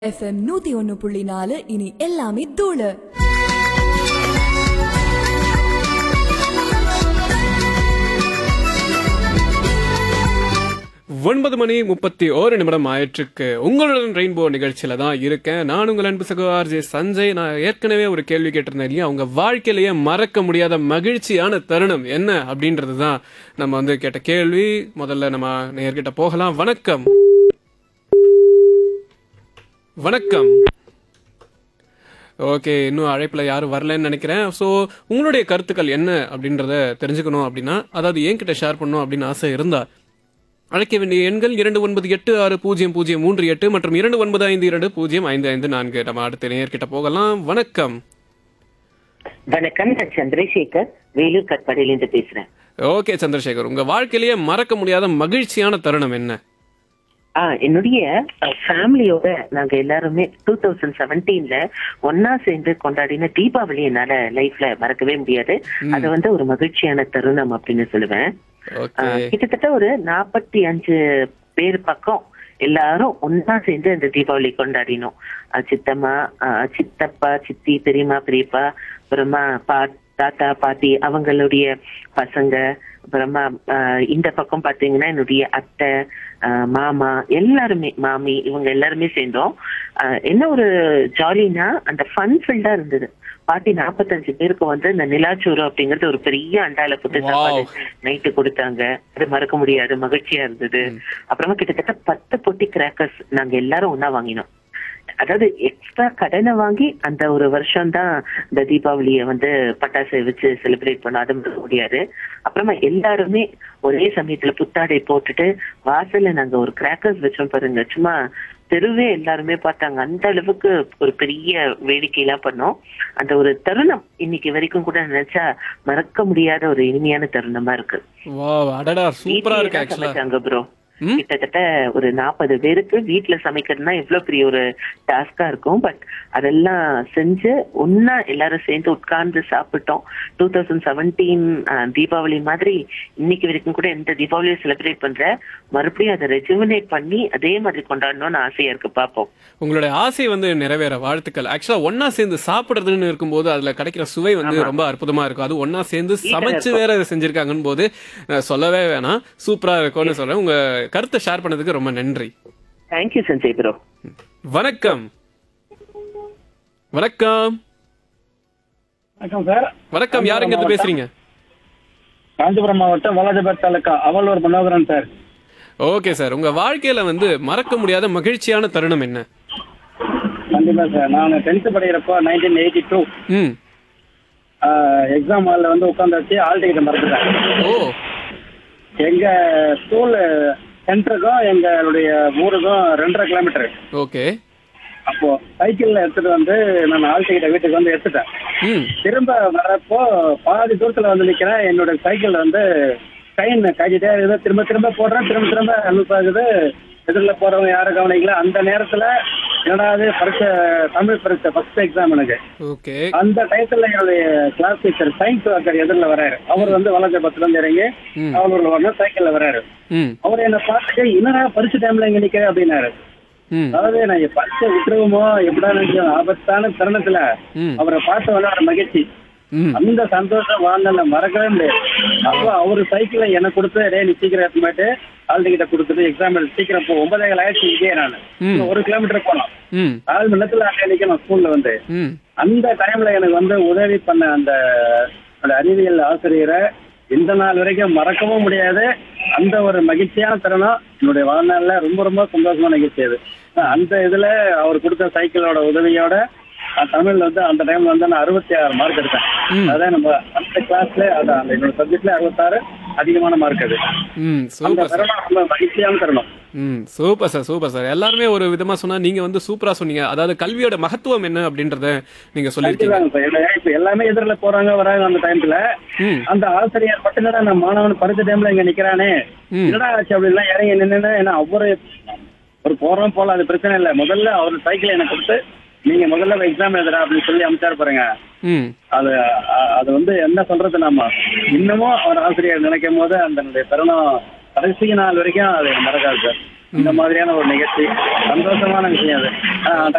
FM நூத்தி ஒன்னு புள்ளி நாலு இனி எல்லாமே தூளு ஒன்பது மணி முப்பத்தி ஓரு நிமிடம் ஆயிற்றுக்கு உங்களுடன் ரெயின்போ நிகழ்ச்சியில தான் இருக்கேன் நான் உங்கள் அன்பு சகோதரர் ஜே சஞ்சய் நான் ஏற்கனவே ஒரு கேள்வி கேட்டிருந்தேன் இல்லையா உங்க வாழ்க்கையிலேயே மறக்க முடியாத மகிழ்ச்சியான தருணம் என்ன அப்படின்றது தான் நம்ம வந்து கேட்ட கேள்வி முதல்ல நம்ம நேர்கிட்ட போகலாம் வணக்கம் வணக்கம் ஓகே இன்னும் அழைப்பில் யாரும் வரலன்னு நினைக்கிறேன் ஸோ உங்களுடைய கருத்துக்கள் என்ன அப்படின்றத தெரிஞ்சுக்கணும் அப்படின்னா அதாவது என்கிட்ட ஷேர் பண்ணணும் அப்படின்னு ஆசை இருந்தா அழைக்க வேண்டிய எண்கள் இரண்டு ஒன்பது எட்டு ஆறு பூஜ்ஜியம் பூஜ்ஜியம் மூன்று எட்டு மற்றும் இரண்டு ஒன்பது ஐந்து இரண்டு பூஜ்ஜியம் ஐந்து ஐந்து நான்கு நம்ம அடுத்த நேர்கிட்ட போகலாம் வணக்கம் வணக்கம் நான் சந்திரசேகர் வேலூர் கட்பாடியிலிருந்து பேசுறேன் ஓகே சந்திரசேகர் உங்க வாழ்க்கையிலேயே மறக்க முடியாத மகிழ்ச்சியான தருணம் என்ன ஆ என்னுடைய ஃபேமிலியோட நாங்க எல்லாருமே டூ தௌசண்ட் செவன்டீன்ல ஒன்னா சேர்ந்து கொண்டாடின தீபாவளி என்னால லைஃப்ல மறக்கவே முடியாது அது வந்து ஒரு மகிழ்ச்சியான தருணம் அப்படின்னு சொல்லுவேன் ஆ, ஓகே கிட்டத்தட்ட ஒரு நாற்பத்தி அஞ்சு பேர் பக்கம் எல்லாரும் ஒன்னா சேர்ந்து அந்த தீபாவளி கொண்டாடினோம் ஆ, சித்தம்மா ஆ, சித்தப்பா சித்தி பெரியம்மா பெரியப்பா அப்புறமா பா தாத்தா பாட்டி அவங்களுடைய பசங்க அப்புறமா ஆ, இந்த பக்கம் பாத்தீங்கன்னா என்னுடைய அத்தை ஆ, மாமா எல்லாருமே மாமி இவங்க எல்லாருமே சேர்ந்தோம் ஆ, என்ன ஒரு ஜாலினா அந்த ஃபன் ஃபீல்டா இருந்தது பாட்டி நாற்பத்தஞ்சு பேருக்கு வந்து இந்த நிலாச்சோறு அப்படிங்கறது ஒரு பெரிய அண்டால போட்டு Wow. சாப்பாடு நைட்டு கொடுத்தாங்க அது மறக்க முடியாது மகிழ்ச்சியா இருந்தது அப்புறமா கிட்டத்தட்ட பத்து பொட்டி கிராக்கர்ஸ் நாங்க எல்லாரும் ஒண்ணா வாங்கினோம் அதாவது எக்ஸ்ட்ரா கடனை வாங்கி அந்த ஒரு வருஷம் தான் இந்த தீபாவளியை வந்து பட்டாசை வச்சு செலிப்ரேட் பண்ண அது மறக்க முடியாது அப்புறமா எல்லாருமே ஒரே சமயத்துல புத்தாடை போட்டுட்டு வாசல்ல நாங்க ஒரு கிராக்கர்ஸ் வச்சோம் பாருங்க சும்மா தெருவே எல்லாருமே பார்த்தாங்க அந்த அளவுக்கு ஒரு பெரிய வேடிக்கையெல்லாம் பண்ணோம் அந்த ஒரு தருணம் இன்னைக்கு வரைக்கும் கூட நினைச்சா மறக்க முடியாத ஒரு இனிமையான தருணமா இருக்கு வா அடடா சூப்பரா இருக்கு வீட்லயே தான் ஆக்சுவலா சமைச்சாங்க ப்ரோ ம்? கிட்டத்தட்ட ஒரு நாற்பது பேருக்கு வீட்ல சமைக்கிறதுனா எவ்வளவு பெரிய ஒரு டாஸ்கா இருக்கும் பட் அதெல்லாம் செஞ்சு ஒன்னா எல்லாரும் சேர்ந்து உட்கார்ந்து சாப்பிட்டோம் டூ தௌசண்ட் செவன்டீன் தீபாவளி மாதிரி இன்னைக்கு வரைக்கும் கூட எந்த தீபாவளியும் செலிப்ரேட் பண்ற மறுபடியும் அதை ரெஜுமினேட் பண்ணி அதே மாதிரி கொண்டாடணும்னு ஆசையா இருக்கு பாப்போம் உங்களுடைய ஆசை வந்து நிறைவேற வாழ்த்துக்கள் ஆக்சுவலா ஒன்னா சேர்ந்து சாப்பிடுறதுன்னு இருக்கும்போது அதுல கிடைக்கிற சுவை வந்து ரொம்ப அற்புதமா இருக்கும் அது ஒன்னா சேர்ந்து சமைச்சு இருக்கும். வேற செஞ்சிருக்காங்கன்னு போது நான் சொல்லவே வேணாம் சூப்பரா இருக்கும்னு சொல்றேன் உங்க கருத்தை ஷேர் பண்ணதுக்கு ரொம்ப நன்றி தேங்க்யூ சஞ்சய் ப்ரோ வணக்கம் வணக்கம் வணக்கம் சார் வணக்கம் யார் இங்க இருந்து பேசுறீங்க காஞ்சிபுரம் மாவட்டம் Walajabad taluka Avalur Manoharan sir okay sir உங்க வாழ்க்கையில வந்து மறக்க முடியாத மகிழ்ச்சியான தருணம் என்ன கண்டிப்பா சார் நான் டென்த் படிக்கிறப்போ nineteen eighty two hmm exam ஹாலில் வந்து உட்காந்தாச்சு ஆல் டிக்கெட் மறந்துட்டேன் ஓ எங்க ஸ்கூல் சென்டருக்கும் எங்களுடைய ஊருக்கும் ரெண்டரை கிலோமீட்டர் ஓகே அப்போ சைக்கிள்ல எடுத்துட்டு வந்து நான் ஆல் டிக்கெட்டை வீட்டுக்கு வந்து எடுத்துட்டேன் ம் திரும்ப வரப்போ பாதி தூரத்துல வந்து நிக்கிறேன் என்னோட சைக்கிள் வந்து கைன் காய்ச்சிட்டே இருக்குது திரும்ப திரும்ப போடுறேன் திரும்ப திரும்ப லூஸ் ஆகுது எதிரில் போறவங்க யாரும் கவனிக்கல அந்த நேரத்துல என்னடா அது பரீட்சை தமிழ் பரீட்சை ஃபர்ஸ்ட் எக்ஸாம் எனக்கு ஓகே அந்த டயத்துல என்னுடைய கிளாஸ் டீச்சர் சயின்ஸ் வாக்கர் எதிரில் வராரு அவர் வந்து வலஞ்சபத்துல இருந்து இறங்கி ம். அவலூர்ல வரணும் சைக்கிள்ல வராரு ம் அவர் என்ன பார்த்துட்டு என்னடா பரிசு டைம்ல இங்க நிக்கிற அப்படின்னாரு ம் அதாவது நான் என் பரிசை விட்டுருவோமோ எப்படா நினைச்சேன் ஆபத்தான தருணத்துல ம் அவரை பார்த்து விளையாட மகிழ்ச்சி ம் அந்த சந்தோஷம் வாழ்ந்தல மறக்கவே முடியாது அப்போ அவரு சைக்கிளை எனக்கு கொடுத்து டே நீ சீக்கிரம் எடுத்துமாட்டு ஆள் டிக்கெட்டை கொடுத்துட்டு எக்ஸாம் எழுதி சீக்கிரம் போ ஒன்பதே கால் ஆயிடுச்சு இதே நான் ம். ஒரு கிலோமீட்டர் போனோம் ம் நாலு மணி நேரத்துல அங்கே நிக்கணும் ஸ்கூல்ல வந்து ம் அந்த டைம்ல எனக்கு வந்து உதவி பண்ண அந்த அந்த அறிவியல் ஆசிரியரை இந்த நாள் வரைக்கும் மறக்கவும் முடியாது அந்த ஒரு மகிழ்ச்சியான தருணம் என்னுடைய வாழ்நாள்ல ரொம்ப ரொம்ப சந்தோஷமான நிகழ்ச்சி அது அந்த இதுல அவர் கொடுத்த சைக்கிளோட உதவியோட நான் தமிழ்ல வந்து அந்த டைம்ல வந்து நான் அறுபத்தி ஆறு மார்க் எடுத்தேன் ம். அதான் நம்ம அந்த கிளாஸ்ல அதான் அந்த என்னோட சப்ஜெக்ட்ல அறுபத்தாறு அதிகமான மார்க் அது ம் அந்த சூப்பர் சார் தருணம் ரொம்ப மகிழ்ச்சியான தருணம் ம் சூப்பர் சார் சூப்பர் சார் எல்லாருமே ஒரு விதமா சொன்னா நீங்க வந்து சூப்பரா சொன்னீங்க அதாவது கல்வியோட மகத்துவம் என்ன அப்படின்றத நீங்க சொல்லியிருக்கீங்க கண்டிப்பாங்க சார். இல்ல, இப்ப எல்லாமே எதிரில் போறாங்க வராங்க அந்த டைம்ல ம் அந்த ஆசிரியர் மட்டும் என்னடா நான் மாணவன் பரிசு டைம்ல இங்க நிக்கிறானே ம். என்னடா ஆச்சு அப்படின்னா இறங்கி நின்னு ஏன்னா அவரு ஒரு போறோம் போல அது பிரச்சனை இல்ல முதல்ல அவர் சைக்கிள் எனக்கு கொடுத்து நீங்க முதல்ல எக்ஸாம் எழுதுறா அப்படின்னு சொல்லி அமைச்சாரு பாருங்க ம் அது அ- அது வந்து என்ன சொல்றது நாம இன்னமும் அவர் ஆசிரியர் நினைக்கும் போது அந்த தருணம் கடைசி நாள் வரைக்கும் அது மறக்காது சார் இந்த மாதிரியான ஒரு நிகழ்ச்சி சந்தோஷமான விஷயம் அது ஆ,